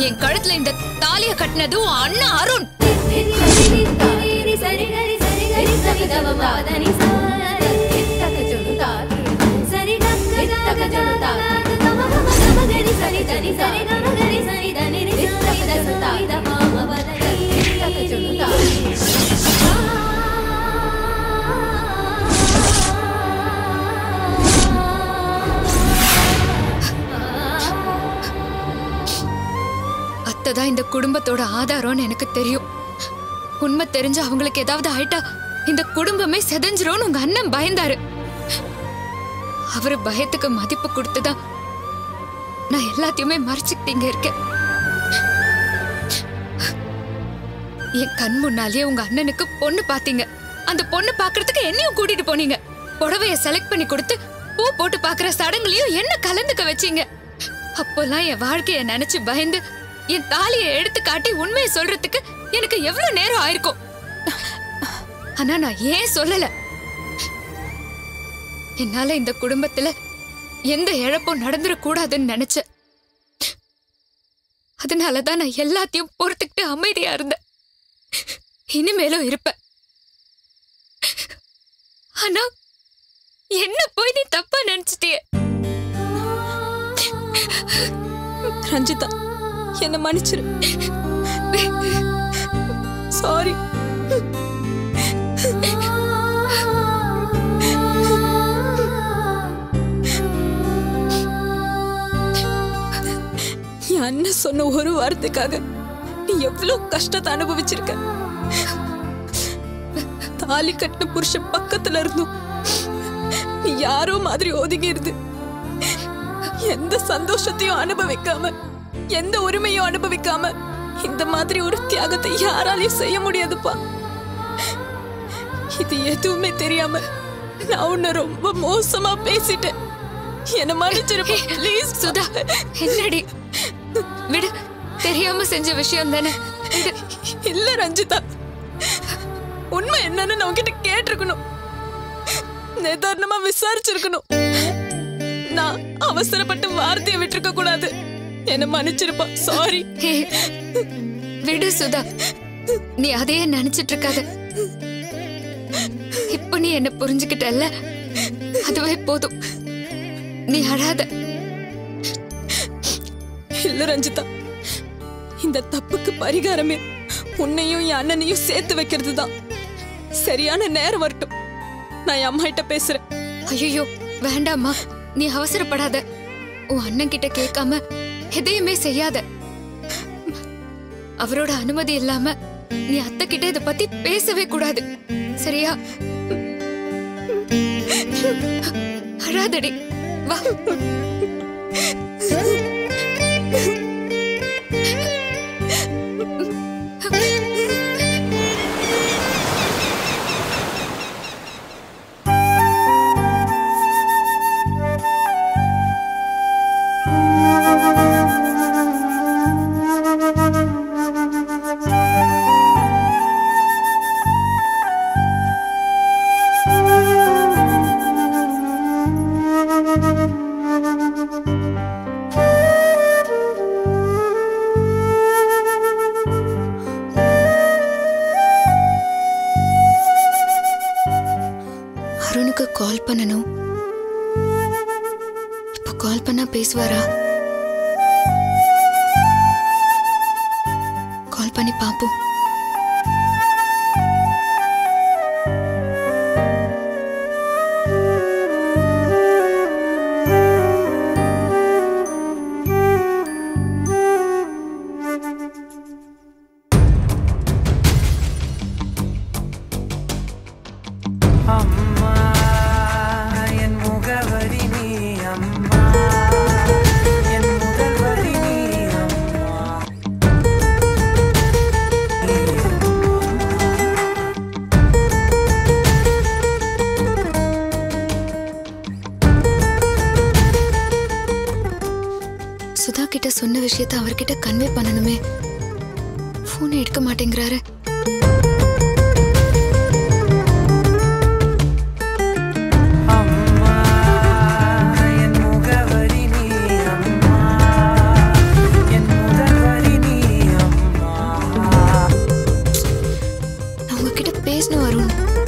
என் கழுத்துல இந்த தாலிய கட்டினது உன் அண்ணன் அருண் அத்தை தான் இந்த குடும்பத்தோட ஆதாரம்னு எனக்கு தெரியும் உண்மை தெரிஞ்சு அவங்களுக்கு ஏதாவது ஆயிட்டா இந்த குடும்பமே செதஞ்சிரும்னு உங்க அண்ணன் பயந்தாரு அவரு பயத்துக்கு மதிப்பு கொடுத்துதான் நான் எல்லாத்தையுமே மறைச்சுக்கிட்டீங்க இருக்கேன் என் கண் முன்னாலேயே உங்க அண்ணனுக்கு பொண்ணு பாத்தீங்க அந்த பொண்ணு பாக்குறதுக்கு என்னையும் கூட்டிட்டு போனீங்க புடவைய செலக்ட் பண்ணி கொடுத்து பூ போட்டு பாக்குற சடங்குலயும் என்ன கலந்துக்க வச்சீங்க அப்போல்லாம் என் வாழ்க்கைய நினைச்சு பயந்து என் தாலியை எடுத்து காட்டி உண்மையை சொல்றதுக்கு எனக்கு எவ்வளவு நேரம் ஆயிருக்கும் ஆனா நான் ஏன் சொல்லல என்னால இந்த குடும்பத்துல எந்த இழப்பும் நடந்துடக்கூடாதுன்னு நினைச்சேன் அதனாலதான் நான் எல்லாத்தையும் பொறுத்துக்கிட்டு அமைதியா இருந்தேன் இனிமேலும் இருப்பேன் ஆனா என்ன போய் நீ தப்பா நினைச்சிட்டியே ரஞ்சிதா என்ன மன்னிச்சிரு சாரி என் அண்ணன் சொன்ன ஒரு வாரத்துக்காக நீ எவ்வளவு கஷ்டத்தை அனுபவிச்சிருக்க தாலி கட்டின புருஷன் பக்கத்துல இருந்தும் நீ யாரோ மாதிரி ஒதுங்கி இருந்து எந்த சந்தோஷத்தையும் அனுபவிக்காம எந்த உரிமையும் அனுபவிக்காம இந்த மாதிரி ஒரு தியாகத்தை யாராலையும் செய்ய முடியாதுப்பா இது எதுவுமே தெரியாம நான் உன்னை ரொம்ப மோசமா பேசிட்டேன் என்ன மன்னிச்சிருப்பா ப்ளீஸ் சுதா என்னடி விடு தெரியாம செஞ்ச விஷயம் தானே விடு. இல்ல ரஞ்சிதா உண்மை என்னன்னு நான் உன்கிட்ட கேட்டிருக்கணும் நிதானமா விசாரிச்சிருக்கணும் நான் அவசரப்பட்டு வார்த்தையை விட்டுருக்க கூடாது என்ன மன்னிச்சிருப்பா சாரி ஹே, விடு சுதா நீ அதையே நினைச்சிட்டு இருக்காத இப்ப நீ என்ன புரிஞ்சுக்கிட்டல்ல அதுவே போதும் நீ அழாத இல்ல ரஞ்சிதா இந்த தப்புக்கு பரிகாரமே உன்னையும் என் அண்ணனையும் சேர்த்து வைக்கிறது தான் சரியான நேரம் வரட்டும் நான் என் அம்மா கிட்ட பேசுறேன் ஐயோ வேண்டாம்மா நீ அவசரப்படாத உன் அண்ணன் கிட்ட கேட்காம எதையுமே செய்யாத அவரோட அனுமதி இல்லாம நீ அத்தை கிட்ட இத பத்தி பேசவே கூடாது சரியா அழாதடி வா அருணுக்கு கால் பண்ணணும் இப்போ கால் பண்ணா பேசுவாரா கால் பண்ணி பாப்போம் அம்மா என் முகவரி நீ அம்மா என் முதல்வரி நீ அம்மா சுதா கிட்ட சொன்ன விஷயத்த அவர்கிட்ட கன்வே பண்ணணுமே போன் எடுக்க மாட்டேங்கிறாரு அம்மா என் முகவரி நீ அம்மா என் முதல்வரி உங்ககிட்ட பேசணும் வருண்